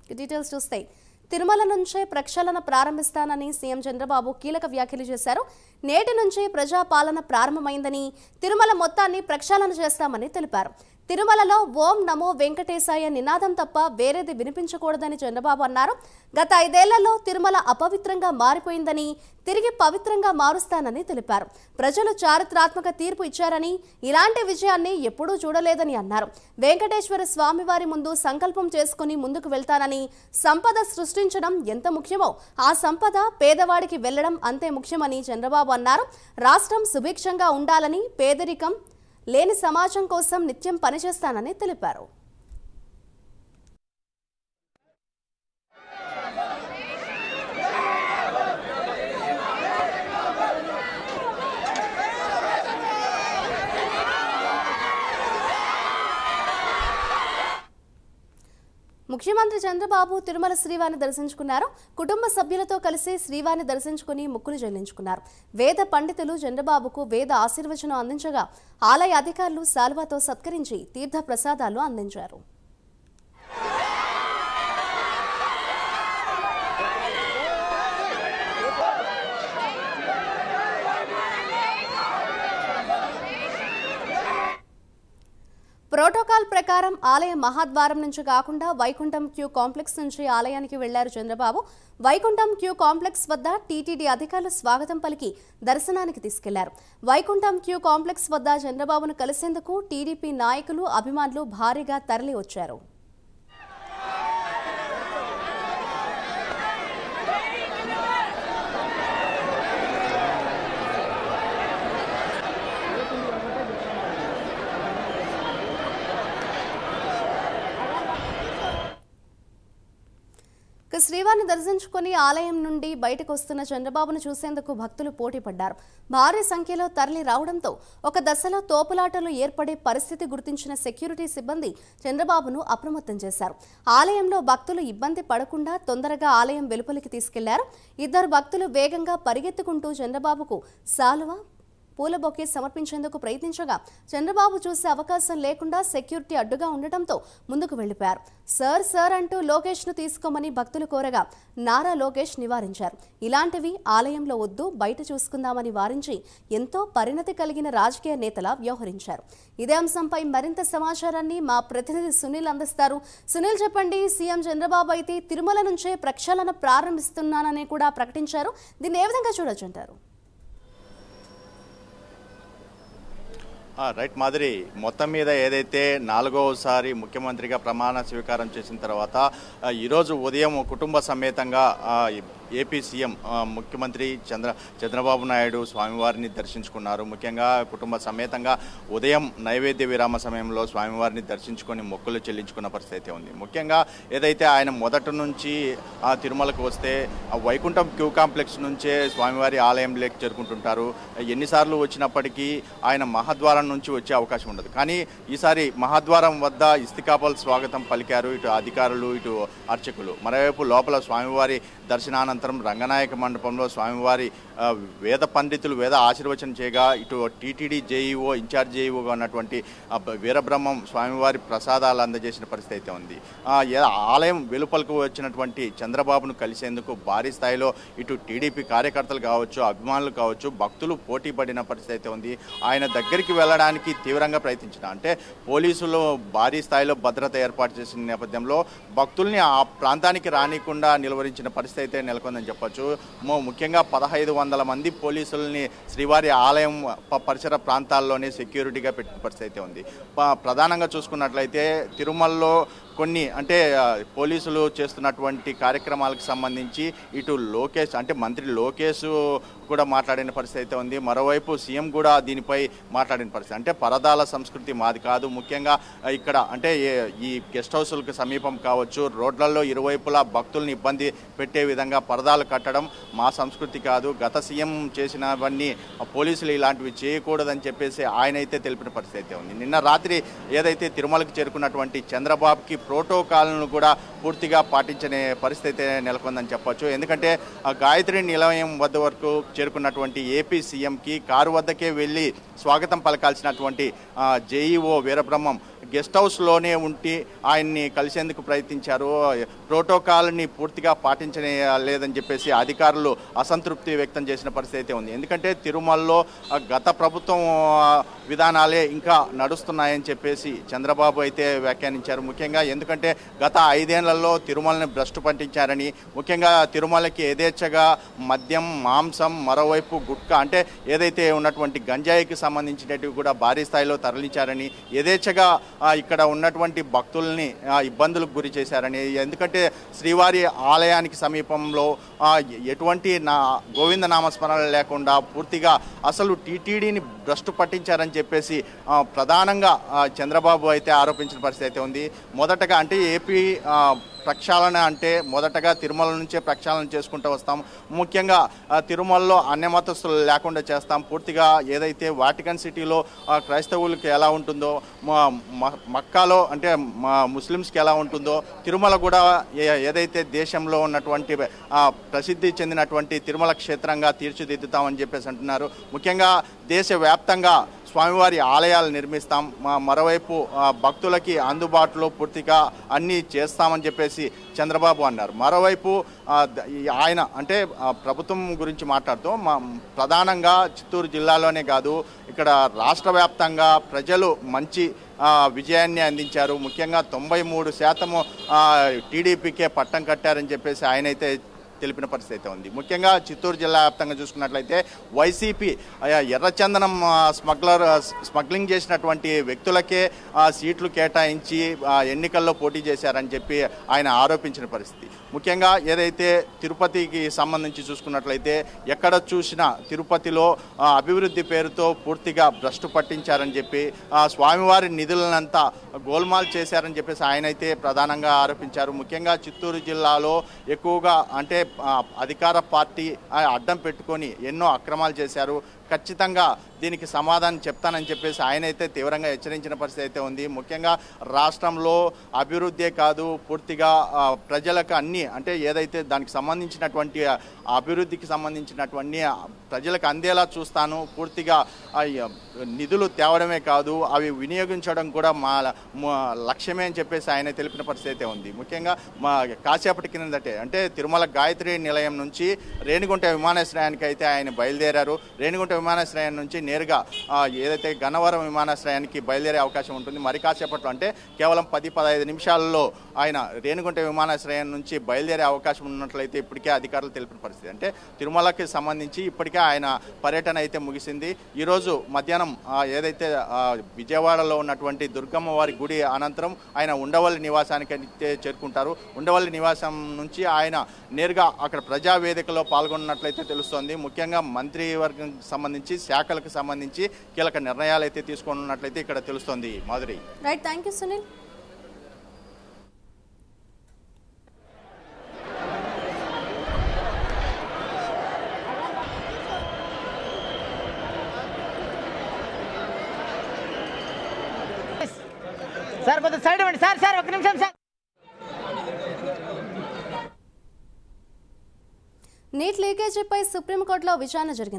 details చూస్తే తిరుమల నుంచే ప్రక్షాళన ప్రారంభిస్తానని సీఎం చంద్రబాబు కీలక వ్యాఖ్యలు చేశారు నేటి నుంచే ప్రజాపాలన ప్రారంభమైందని తిరుమల మొత్తాన్ని ప్రక్షాళన చేస్తామని తెలిపారు తిరుమలలో ఓం నమో వెంకటేశాయ నినాదం తప్ప వేరేది వినిపించకూడదని చంద్రబాబు అన్నారు గత ఐదేళ్లలో తిరుమల అపవిత్రంగా మారిపోయిందని తిరిగి పవిత్రంగా మారుస్తానని తెలిపారు ప్రజలు చారిత్రాత్మక తీర్పు ఇచ్చారని ఇలాంటి విజయాన్ని ఎప్పుడూ చూడలేదని అన్నారు వెంకటేశ్వర స్వామివారి ముందు సంకల్పం చేసుకుని ముందుకు వెళ్తానని సంపద సృష్టించడం ఎంత ముఖ్యమో ఆ సంపద పేదవాడికి వెళ్లడం అంతే ముఖ్యమని చంద్రబాబు అన్నారు రాష్ట్రం సుభిక్షంగా ఉండాలని పేదరికం లేని సమాజం కోసం నిత్యం పనిచేస్తానని తెలిపారు ముఖ్యమంత్రి చంద్రబాబు తిరుమల శ్రీవారిని దర్శించుకున్నారు కుటుంబ సభ్యులతో కలిసి శ్రీవారిని దర్శించుకుని మొక్కులు చెల్లించుకున్నారు వేద పండితులు చంద్రబాబుకు వేద ఆశీర్వచనం అందించగా ఆలయ అధికారులు శాల్వాతో సత్కరించి తీర్థ ప్రసాదాలు అందించారు ప్రోటోకాల్ ప్రకారం ఆలయ మహాద్వారం నుంచి కాకుండా వైకుంఠం క్యూ కాంప్లెక్స్ నుంచి ఆలయానికి వెళ్లారు Chandrababu Vaikuntham queue complex TTD టీటీడీ అధికారులు స్వాగతం పలికి దర్శనానికి తీసుకెళ్లారు వైకుంఠం క్యూ కాంప్లెక్స్ వద్ద చంద్రబాబును కలిసేందుకు టీడీపీ నాయకులు అభిమానులు భారీగా తరలి వచ్చారు ఇక శ్రీవారిని దర్శించుకుని ఆలయం నుండి బయటకు వస్తున్న చంద్రబాబును చూసేందుకు భక్తులు పోటీ పడ్డారు భారీ సంఖ్యలో తరలి రావడంతో ఒక దశలో తోపులాటలు ఏర్పడే పరిస్థితి గుర్తించిన సెక్యూరిటీ సిబ్బంది చంద్రబాబును అప్రమత్తం చేశారు ఆలయంలో భక్తులు ఇబ్బంది పడకుండా తొందరగా ఆలయం వెలుపలికి తీసుకెళ్లారు ఇద్దరు భక్తులు వేగంగా పరిగెత్తుకుంటూ చంద్రబాబుకు సాలువ పూల బొకే సమర్పించేందుకు ప్రయత్నించగా చంద్రబాబు చూసే అవకాశం లేకుండా సెక్యూరిటీ అడ్డుగా ఉండటంతో ముందుకు వెళ్లిపోయారు సార్ సార్ అంటూ లోకేష్ను తీసుకోమని భక్తులు కోరగా నారా లోకేష్ నివారించారు ఇలాంటివి ఆలయంలో వద్దు బయట చూసుకుందామని వారించి ఎంతో పరిణతి కలిగిన రాజకీయ నేతలా వ్యవహరించారు ఇదే అంశంపై మరింత సమాచారాన్ని మా ప్రతినిధి సునీల్ అందిస్తారు సునీల్ చెప్పండి సీఎం చంద్రబాబు అయితే తిరుమల నుంచే ప్రక్షాళన ప్రారంభిస్తున్నానని కూడా ప్రకటించారు దీన్ని ఏ విధంగా చూడొచ్చు అంటారు ఆ, రైట్ మాదిరి మొత్తం మీద ఏదైతే నాలుగవసారి ముఖ్యమంత్రిగా ప్రమాణ స్వీకారం చేసిన తర్వాత ఆ, ఈరోజు ఉదయం కుటుంబ సమేతంగా ఆ, ఏపీ సీఎం ఆ, ముఖ్యమంత్రి చంద్ర చంద్రబాబు నాయుడు స్వామివారిని దర్శించుకున్నారు ముఖ్యంగా కుటుంబ సమేతంగా ఉదయం నైవేద్య విరామ సమయంలో స్వామివారిని దర్శించుకొని మొక్కులు చెల్లించుకున్న పరిస్థితి అయితే ఉంది ముఖ్యంగా ఏదైతే ఆయన మొదటి నుంచి ఆ, తిరుమలకు వస్తే ఆ వైకుంఠం క్యూ కాంప్లెక్స్ నుంచే స్వామివారి ఆలయంలోకి చేరుకుంటుంటారు ఎన్నిసార్లు వచ్చినప్పటికీ ఆయన మహాద్వారం నుంచి వచ్చే అవకాశం ఉండదు కానీ ఈసారి మహాద్వారం వద్ద ఇస్తికాపల్ స్వాగతం పలికారు ఇటు అధికారులు ఇటు అర్చకులు మరోవైపు లోపల స్వామివారి దర్శనానంతరం రంగనాయక మండపంలో స్వామివారి ఆ, వేద పండితులు వేద ఆశీర్వచనం చేయగా ఇటు టీటీడీ జేఈఓ ఇన్ఛార్జ్ జేఈఓగా ఉన్నటువంటి ఆ, బ- వీరబ్రహ్మం స్వామివారి ప్రసాదాలు అందజేసిన పరిస్థితి అయితే ఉంది ఆ, ఏ- ఆలయం వెలుపలకు వచ్చినటువంటి చంద్రబాబును కలిసేందుకు భారీ స్థాయిలో ఇటు టీడీపీ కార్యకర్తలు కావచ్చు అభిమానులు కావచ్చు భక్తులు పోటీ పడిన పరిస్థితి అయితే ఉంది ఆయన దగ్గరికి వెళ్ళడానికి తీవ్రంగా ప్రయత్నించిన అంటే పోలీసులు భారీ స్థాయిలో భద్రత ఏర్పాటు చేసిన నేపథ్యంలో భక్తుల్ని ఆ ప్రాంతానికి రానికుండా నిలువరించిన పరిస్థితి అయితే నెలకొందని చెప్పొచ్చు ము- ముఖ్యంగా పదహైదు వందల మంది పోలీసుల్ని శ్రీవారి ఆలయం ప- పరిసర ప్రాంతాల్లోనే సెక్యూరిటీగా పెట్టిన పరిస్థితి అయితే ఉంది ప- ప్రధానంగా చూసుకున్నట్లయితే తిరుమలలో కొన్ని అంటే ఆ, పోలీసులు చేస్తున్నటువంటి కార్యక్రమాలకు సంబంధించి ఇటు లోకేష్ అంటే మంత్రి లోకేష్ కూడా మాట్లాడిన పరిస్థితి అయితే ఉంది మరోవైపు సీఎం కూడా దీనిపై మాట్లాడిన పరిస్థితి అంటే పరదాల సంస్కృతి మాది కాదు ముఖ్యంగా ఆ, ఇక్కడ అంటే ఏ- ఈ గెస్ట్ హౌస్లకు సమీపం కావచ్చు రోడ్లలో ఇరువైపులా భక్తుల్ని ఇబ్బంది పెట్టే విధంగా పరదాలు కట్టడం మా సంస్కృతి కాదు గత సీఎం చేసినవన్నీ ఆ, పోలీసులు ఇలాంటివి చేయకూడదని చెప్పేసి ఆయన అయితే తెలిపిన పరిస్థితి అయితే ఉంది నిన్న రాత్రి ఏదైతే తిరుమలకు చేరుకున్నటువంటి చంద్రబాబుకి ప్రోటోకాల్ను కూడా పూర్తిగా పాటించనే పరిస్థితి అయితే నెలకొందని చెప్పొచ్చు ఎందుకంటే ఆ గాయత్రి నిలయం వద్ద వరకు చేరుకున్నటువంటి ఏపీ సీఎంకి కారు వద్దకే వెళ్ళి స్వాగతం పలకాల్సినటువంటి జేఈఓ వీరబ్రహ్మం గెస్ట్ హౌస్లోనే ఉండి ఆయన్ని కలిసేందుకు ప్రయత్నించారు ప్రోటోకాల్ని పూర్తిగా పాటించనే లేదని చెప్పేసి అధికారులు అసంతృప్తి వ్యక్తం చేసిన పరిస్థితి అయితే ఉంది ఎందుకంటే తిరుమలలో ఆ, గత ప్రభుత్వం ఆ, విధానాలే ఇంకా నడుస్తున్నాయని చెప్పేసి చంద్రబాబు అయితే వ్యాఖ్యానించారు ముఖ్యంగా ఎందుకంటే గత ఐదేళ్లలో తిరుమలని భ్రష్టు పట్టించారని ముఖ్యంగా తిరుమలకి యథేచ్ఛగా మద్యం మాంసం మరోవైపు గుట్కా అంటే ఏదైతే ఉన్నటువంటి గంజాయికి సంబంధించినవి కూడా భారీ స్థాయిలో తరలించారని యథేచ్ఛగా ఆ, ఇక్కడ ఉన్నటువంటి భక్తుల్ని ఆ, ఇబ్బందులకు గురి చేశారని ఎందుకంటే శ్రీవారి ఆలయానికి సమీపంలో ఆ, ఎటువంటి నా గోవింద నామస్మరణ లేకుండా పూర్తిగా అసలు టీటీడీని భ్రష్టు పట్టించారని చెప్పేసి ఆ, ప్రధానంగా ఆ, చంద్రబాబు అయితే ఆరోపించిన పరిస్థితి అయితే ఉంది మొదటగా అంటే ఏపీ ఆ, ప్రక్షాళన అంటే మొదటగా తిరుమల నుంచే ప్రక్షాళన చేసుకుంటూ వస్తాం ముఖ్యంగా ఆ, తిరుమలలో అన్యమతస్తులు లేకుండా చేస్తాం పూర్తిగా ఏదైతే వాటికన్ సిటీలో ఆ, క్రైస్తవులకి ఎలా ఉంటుందో మ- మ- మక్కాలో అంటే మా ముస్లిమ్స్కి ఎలా ఉంటుందో తిరుమల కూడా ఏ- ఏదైతే దేశంలో ఉన్నటువంటి ఆ, ప్రసిద్ధి చెందినటువంటి తిరుమల క్షేత్రంగా తీర్చిదిద్దుతామని చెప్పేసి అంటున్నారు ముఖ్యంగా దేశవ్యాప్తంగా స్వామివారి ఆలయాలు నిర్మిస్తాం మా- మరోవైపు ఆ, భక్తులకి అందుబాటులో పూర్తిగా అన్నీ చేస్తామని చెప్పేసి చంద్రబాబు అన్నారు మరోవైపు ఆ, ద- ఈ ఆయన అంటే ఆ, ప్రభుత్వం గురించి మాట్లాడుతూ మా ప్రధానంగా చిత్తూరు జిల్లాలోనే కాదు ఇక్కడ రాష్ట్ర వ్యాప్తంగా ప్రజలు మంచి ఆ, విజయాన్ని అందించారు ముఖ్యంగా తొంభై మూడు శాతము ఆ, టీడీపీకే పట్టం కట్టారని చెప్పేసి ఆయన అయితే తెలిపిన పరిస్థితి అయితే ఉంది ముఖ్యంగా చిత్తూరు జిల్లా వ్యాప్తంగా చూసుకున్నట్లయితే వైసీపీ ఆ, ఎర్రచందనం ఆ, స్మగ్లర్ ఆ, స్మగ్లింగ్ చేసినటువంటి వ్యక్తులకే ఆ, సీట్లు కేటాయించి ఆ, ఎన్నికల్లో పోటీ చేశారని చెప్పి ఆయన ఆరోపించిన పరిస్థితి ముఖ్యంగా ఏదైతే తిరుపతికి సంబంధించి చూసుకున్నట్లయితే ఎక్కడ చూసినా తిరుపతిలో ఆ, అభివృద్ధి పేరుతో పూర్తిగా భ్రష్టు పట్టించారని చెప్పి ఆ, స్వామివారి నిధులనంతా గోల్మాల్ చేశారని చెప్పేసి ఆయన అయితే ప్రధానంగా ఆరోపించారు ముఖ్యంగా చిత్తూరు జిల్లాలో ఎక్కువగా అంటే ఆ, అధికార పార్టీ ఆ, అడ్డం పెట్టుకొని ఎన్నో అక్రమాలు చేశారు ఖచ్చితంగా దీనికి సమాధానం చెప్తానని చెప్పేసి ఆయన అయితే తీవ్రంగా హెచ్చరించిన పరిస్థితి అయితే ఉంది ముఖ్యంగా రాష్ట్రంలో అభివృద్ధే కాదు పూర్తిగా ఆ, ప్రజలకు అన్ని అంటే ఏదైతే దానికి సంబంధించినటువంటి ఆ అభివృద్ధికి సంబంధించినటువంటి ఆ ప్రజలకు అందేలా చూస్తాను పూర్తిగా ఆ, య- నిధులు తేవడమే కాదు అవి వినియోగించడం కూడా మా మా లక్ష్యమే అని చెప్పేసి ఆయన తెలిపిన పరిస్థితి అయితే ఉంది ముఖ్యంగా మా కాసేపటి కిందటే అంటే తిరుమల గాయత్రి నిలయం నుంచి రేణిగుంట విమానాశ్రయానికి అయితే ఆయన బయలుదేరారు రేణిగుంట విమానాశ్రయం నుంచి నేరుగా ఆ, ఏదైతే గన్నవరం విమానాశ్రయానికి బయలుదేరే అవకాశం ఉంటుంది మరి కాసేపట్లో అంటే కేవలం పది పదహైదు నిమిషాల్లో ఆయన రేణిగుంట విమానాశ్రయం నుంచి బయలుదేరే అవకాశం ఉన్నట్లయితే ఇప్పటికే అధికారులు తెలిపిన పరిస్థితి అంటే తిరుమలకి సంబంధించి ఇప్పటికే ఆయన పర్యటన అయితే ముగిసింది ఈరోజు మధ్యాహ్నం ఆ, ఏదైతే ఆ, విజయవాడలో ఉన్నటువంటి దుర్గమ్మ వారి గుడి అనంతరం ఆయన ఉండవల్లి నివాసానికి అయితే చేరుకుంటారు ఉండవల్లి నివాసం నుంచి ఆయన నేరుగా అక్కడ ప్రజా వేదికలో పాల్గొన్నట్లయితే తెలుస్తోంది ముఖ్యంగా మంత్రివర్గం సంబంధించి శాఖలకు సంబంధించి కీలక నిర్ణయాలు అయితే తీసుకున్నట్లయితే ఇక్కడ తెలుస్తోంది Madhuri right thank you Sunil sir కొంచెం సైడ్ ఇవ్వండి సార్ సార్ ఒక నిమిషం సార్ నీట్ లీకేజీపై సుప్రీంకోర్టులో విచారణ జరిగింది